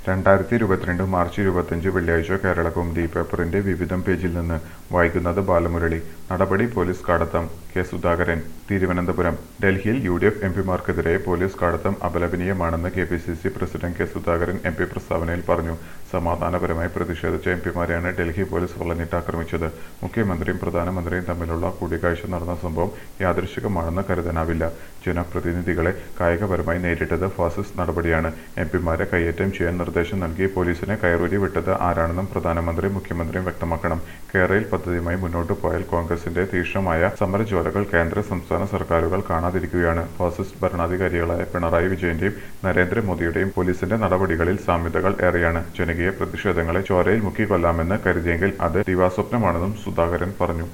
രണ്ടായിരത്തി ഇരുപത്തിരണ്ട് മാർച്ച് ഇരുപത്തിയഞ്ച് വെള്ളിയാഴ്ച കേരള കൗമുദി പേപ്പറിന്റെ വിവിധം പേജിൽ നിന്ന് വായിക്കുന്നത് ബാലമുരളി നടപടി പോലീസ് കാടത്തം കെ സുധാകരൻ തിരുവനന്തപുരം ഡൽഹിയിൽ യു ഡി എഫ് എംപിമാർക്കെതിരെ പോലീസ് കാടത്തം അപലപനീയമാണെന്ന് K P C C president K Sudhakaran M P പ്രസ്താവനയിൽ പറഞ്ഞു സമാധാനപരമായി പ്രതിഷേധിച്ച എംപിമാരെയാണ് ഡൽഹി പോലീസ് വളഞ്ഞിട്ട് ആക്രമിച്ചത് മുഖ്യമന്ത്രിയും പ്രധാനമന്ത്രിയും തമ്മിലുള്ള കൂടിക്കാഴ്ച നടന്ന സംഭവം യാദൃശികമാണെന്ന് കരുതാനാവില്ല ജനപ്രതിനിധികളെ കായികപരമായി നേരിട്ടത് ഫാസിസ്റ്റ് നടപടിയാണ് എംപിമാരെ കയ്യേറ്റം ചെയ്യാൻ നിർദ്ദേശം നൽകി പോലീസിനെ കയറൂരി വിട്ടത് ആരാണെന്നും പ്രധാനമന്ത്രി മുഖ്യമന്ത്രിയും വ്യക്തമാക്കണം കേരളയിൽ പദ്ധതിയുമായി മുന്നോട്ടു പോയാൽ കോൺഗ്രസിന്റെ തീക്ഷ്ണമായ സമരജ്വാലകൾ കേന്ദ്ര സംസ്ഥാന സർക്കാരുകൾ കാണാതിരിക്കുകയാണ് ഫാസിസ്റ്റ് ഭരണാധികാരികളായ പിണറായി വിജയന്റെയും നരേന്ദ്രമോദിയുടെയും പോലീസിന്റെ നടപടികളിൽ സാമ്യതകൾ ഏറെയാണ് ജനകീയ പ്രതിഷേധങ്ങളെ ചോരയിൽ മുക്കിക്കൊല്ലാമെന്ന് കരുതിയെങ്കിൽ അത് ദിവാസ്വപ്നമാണെന്നും സുധാകരൻ പറഞ്ഞു